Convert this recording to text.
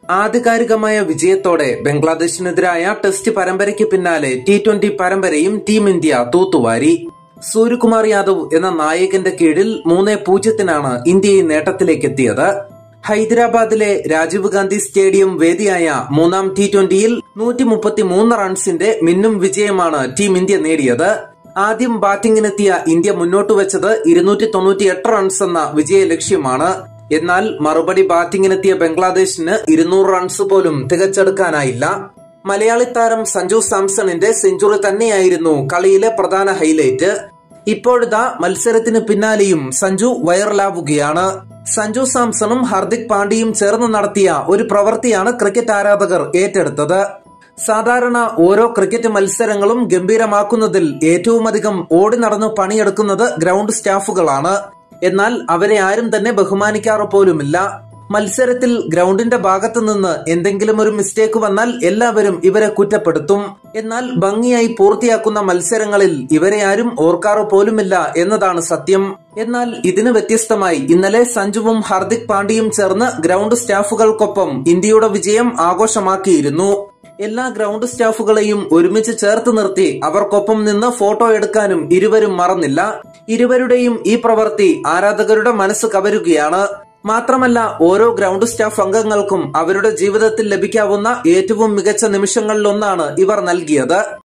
ആധികാരികമായ വിജയത്തോടെ ബംഗ്ലാദേശിനെതിരായ ടെസ്റ്റ് പരമ്പരയ്ക്ക് പിന്നാലെ ടി ട്വന്റി പരമ്പരയും ടീം ഇന്ത്യ തൂത്തുവാരി സൂര്യകുമാർ യാദവ് എന്ന നായകന്റെ കീഴിൽ മൂന്ന് പൂജ്യത്തിനാണ് ഇന്ത്യ ഈ നേട്ടത്തിലേക്കെത്തിയത് ഹൈദരാബാദിലെ രാജീവ് ഗാന്ധി സ്റ്റേഡിയം വേദിയായ മൂന്നാം ടി ട്വന്റിയിൽ നൂറ്റി മുപ്പത്തിമൂന്ന് റൺസിന്റെ മിന്നും വിജയമാണ് ടീം ഇന്ത്യ നേടിയത് ആദ്യം ബാറ്റിംഗിനെത്തിയ ഇന്ത്യ മുന്നോട്ട് വെച്ചത് ഇരുന്നൂറ്റി തൊണ്ണൂറ്റിയെട്ട് റൺസ് എന്ന വിജയ ലക്ഷ്യമാണ് എന്നാൽ മറുപടി ബാറ്റിംഗിനെത്തിയ ബംഗ്ലാദേശിന് ഇരുന്നൂറ് റൺസ് പോലും തികച്ചെടുക്കാനായില്ല മലയാളി താരം സഞ്ജു സാംസണിന്റെ സെഞ്ചുറി തന്നെയായിരുന്നു കളിയിലെ പ്രധാന ഹൈലൈറ്റ് ഇപ്പോഴിതാ മത്സരത്തിന് പിന്നാലെയും സഞ്ജു വൈറലാവുകയാണ് സഞ്ജു സാംസണും ഹാർദിക് പാണ്ഡ്യയും ചേർന്ന് നടത്തിയ ഒരു പ്രവൃത്തിയാണ് ക്രിക്കറ്റ് ആരാധകർ ഏറ്റെടുത്തത് സാധാരണ ഓരോ ക്രിക്കറ്റ് മത്സരങ്ങളും ഗംഭീരമാക്കുന്നതിൽ ഏറ്റവുമധികം ഓടി നടന്നു പണിയെടുക്കുന്നത് ഗ്രൗണ്ട് സ്റ്റാഫുകളാണ് എന്നാൽ അവരെ ആരും തന്നെ ബഹുമാനിക്കാറ് പോലുമില്ല മത്സരത്തിൽ ഗ്രൗണ്ടിന്റെ ഭാഗത്തു നിന്ന് എന്തെങ്കിലും ഒരു മിസ്റ്റേക്ക് വന്നാൽ എല്ലാവരും ഇവരെ കുറ്റപ്പെടുത്തും എന്നാൽ ഭംഗിയായി പൂർത്തിയാക്കുന്ന മത്സരങ്ങളിൽ ഇവരെ ആരും ഓർക്കാറ് പോലുമില്ല എന്നതാണ് സത്യം എന്നാൽ ഇതിന് വ്യത്യസ്തമായി ഇന്നലെ സഞ്ജുവും ഹാർദിക് പാണ്ഡ്യയും ചേർന്ന് ഗ്രൗണ്ട് സ്റ്റാഫുകൾക്കൊപ്പം ഇന്ത്യയുടെ വിജയം ആഘോഷമാക്കിയിരുന്നു എല്ലാ ഗ്രൗണ്ട് സ്റ്റാഫുകളെയും ഒരുമിച്ച് ചേർത്ത് നിർത്തി അവർക്കൊപ്പം നിന്ന് ഫോട്ടോ എടുക്കാനും ഇരുവരും മറന്നില്ല ഇരുവരുടെയും ഈ പ്രവൃത്തി ആരാധകരുടെ മനസ്സ് കവരുകയാണ് മാത്രമല്ല ഓരോ ഗ്രൗണ്ട് സ്റ്റാഫ് അംഗങ്ങൾക്കും അവരുടെ ജീവിതത്തിൽ ലഭിക്കാവുന്ന ഏറ്റവും മികച്ച നിമിഷങ്ങളിലൊന്നാണ് ഇവർ നൽകിയത്